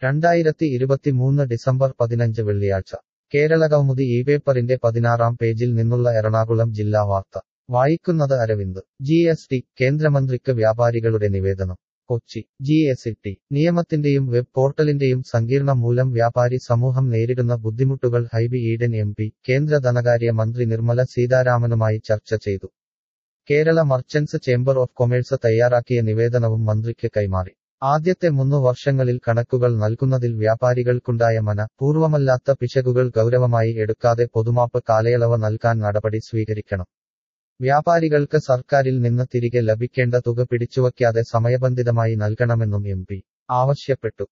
രണ്ടായിരത്തി ഇരുപത്തിമൂന്ന് ഡിസംബർ പതിനഞ്ച് വെള്ളിയാഴ്ച കേരളകൗമുദി ഈ പേപ്പറിന്റെ പതിനാറാം പേജിൽ നിന്നുള്ള എറണാകുളം ജില്ലാ വാർത്ത വായിക്കുന്നത് അരവിന്ദ് ജി എസ് ടി കേന്ദ്രമന്ത്രിക്ക് വ്യാപാരികളുടെ നിവേദനം കൊച്ചി ജി എസ് ടി നിയമത്തിന്റെയും വെബ് പോർട്ടലിന്റെയും സങ്കീർണ മൂലം വ്യാപാരി സമൂഹം നേരിടുന്ന ബുദ്ധിമുട്ടുകൾ ഹൈബി ഈഡൻ എം പി കേന്ദ്ര ധനകാര്യ മന്ത്രി നിർമ്മല സീതാരാമനുമായി ചർച്ച ചെയ്തു Kerala merchants chamber of commerce തയ്യാറാക്കിയ നിവേദനവും മന്ത്രിക്ക് കൈമാറി ആദ്യത്തെ മൂന്നു വർഷങ്ങളിൽ കണക്കുകൾ നൽകുന്നതിൽ വ്യാപാരികൾക്കുണ്ടായ മന പൂർവമല്ലാത്ത പിശകുകൾ ഗൗരവമായി എടുക്കാതെ പൊതുമാപ്പ് കാലയളവ് നൽകാൻ നടപടി സ്വീകരിക്കണം വ്യാപാരികൾക്ക് സർക്കാരിൽ നിന്ന് തിരികെ ലഭിക്കേണ്ട തുക പിടിച്ചുവയ്ക്കാതെ സമയബന്ധിതമായി നൽകണമെന്നും എം പി ആവശ്യപ്പെട്ടു